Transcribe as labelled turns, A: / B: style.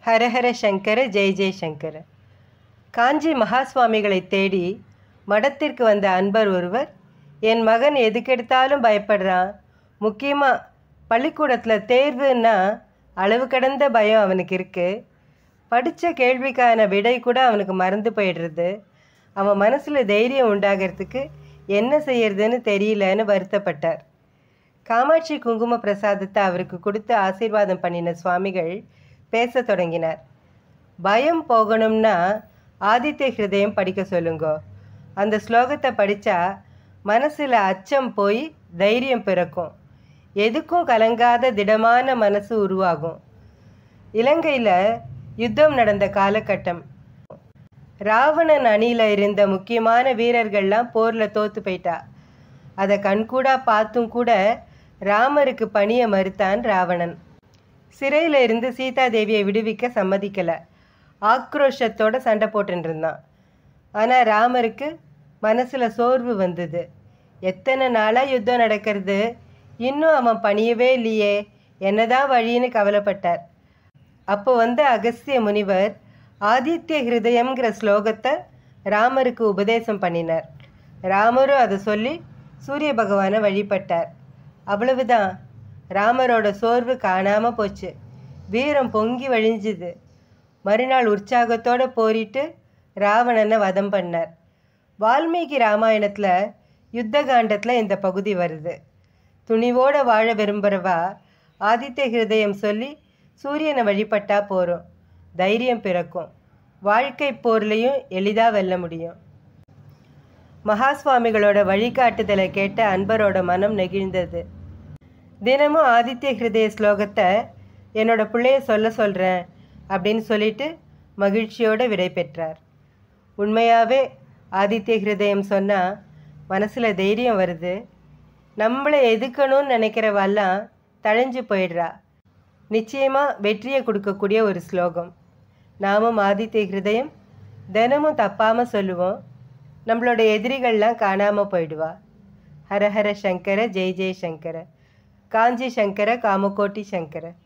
A: ஹரஹர சங்கர ஜெய் ஜெய் சங்கர காஞ்சி மகாஸ்வாமிகளை தேடி மடத்திற்கு வந்த அன்பர் ஒருவர் என் மகன் எதுக்கெடுத்தாலும் பயப்படுறான் முக்கியமாக பள்ளிக்கூடத்தில் தேர்வுன்னா அளவு கடந்த பயம் அவனுக்கு இருக்குது படித்த கேள்விக்கான விடை கூட அவனுக்கு மறந்து போயிடுறது அவன் மனசில் தைரியம் உண்டாகிறதுக்கு என்ன செய்யறதுன்னு தெரியலன்னு வருத்தப்பட்டார் காமாட்சி குங்கும பிரசாதத்தை அவருக்கு கொடுத்து ஆசீர்வாதம் பண்ணின சுவாமிகள் பேசத் தொடங்கினார் பயம் போகணும்னா ஆதித்ய ஹிருதயம் படிக்க சொல்லுங்கோ அந்த ஸ்லோகத்தை படித்தா மனசில் அச்சம் போய் தைரியம் பிறக்கும் எதுக்கும் கலங்காத திடமான மனசு உருவாகும் இலங்கையில் யுத்தம் நடந்த காலகட்டம் ராவணன் அணியில் இருந்த முக்கியமான வீரர்கள்லாம் போரில் தோத்து போயிட்டா அதை கண்கூடா பார்த்தும் கூட ராமருக்கு பணிய மறுத்தான் ராவணன் சிறையில் இருந்து சீதாதேவியை விடுவிக்க சம்மதிக்கலை ஆக்ரோஷத்தோட சண்டை போட்டுட்டு இருந்தான் ஆனால் ராமருக்கு மனசில் சோர்வு வந்தது எத்தனை நாளாக யுத்தம் நடக்கிறது இன்னும் அவன் பணியவே இல்லையே என்னதான் வழின்னு கவலைப்பட்டார் அப்போ வந்த அகஸ்திய முனிவர் ஆதித்ய ஹிருதயம்ங்கிற ஸ்லோகத்தை ராமருக்கு உபதேசம் பண்ணினார் ராமரும் அதை சொல்லி சூரிய பகவானை வழிபட்டார் அவ்வளவுதான் ராமரோட சோர்வு காணாமல் போச்சு வீரம் பொங்கி வழிஞ்சுது மறுநாள் உற்சாகத்தோட போரிட்டு ராவணனை வதம் பண்ணார் வால்மீகி ராமாயணத்தில் யுத்த காண்டத்தில் இந்த பகுதி வருது துணிவோட வாழ விரும்புகிறவா ஆதித்ய ஹிருதயம் சொல்லி சூரியனை வழிபட்டா போகிறோம் தைரியம் பிறக்கும் வாழ்க்கை போர்லையும் எளிதாக வெல்ல முடியும் மகாஸ்வாமிகளோட வழிகாட்டுதலை கேட்ட அன்பரோட மனம் நெகிழ்ந்தது தினமும் ஆதித்ய ஹிருதய ஸ்லோகத்தை என்னோட பிள்ளைய சொல்ல சொல்கிறேன் அப்படின்னு சொல்லிட்டு மகிழ்ச்சியோடு விடை பெற்றார் உண்மையாகவே ஆதித்ய ஹிருதயம் சொன்னால் மனசில் தைரியம் வருது நம்மளை எதுக்கணும்னு நினைக்கிறவெல்லாம் தழைஞ்சு போயிடுறா நிச்சயமாக வெற்றியை கொடுக்கக்கூடிய ஒரு ஸ்லோகம் நாமும் ஆதித்ய ஹிருதயம் தினமும் தப்பாமல் சொல்லுவோம் நம்மளோட எதிரிகள்லாம் காணாமல் போயிடுவா ஹரஹர சங்கர ஜெய் ஜெய் சங்கர காஞ்சி சங்கர காமகோட்டி சங்கர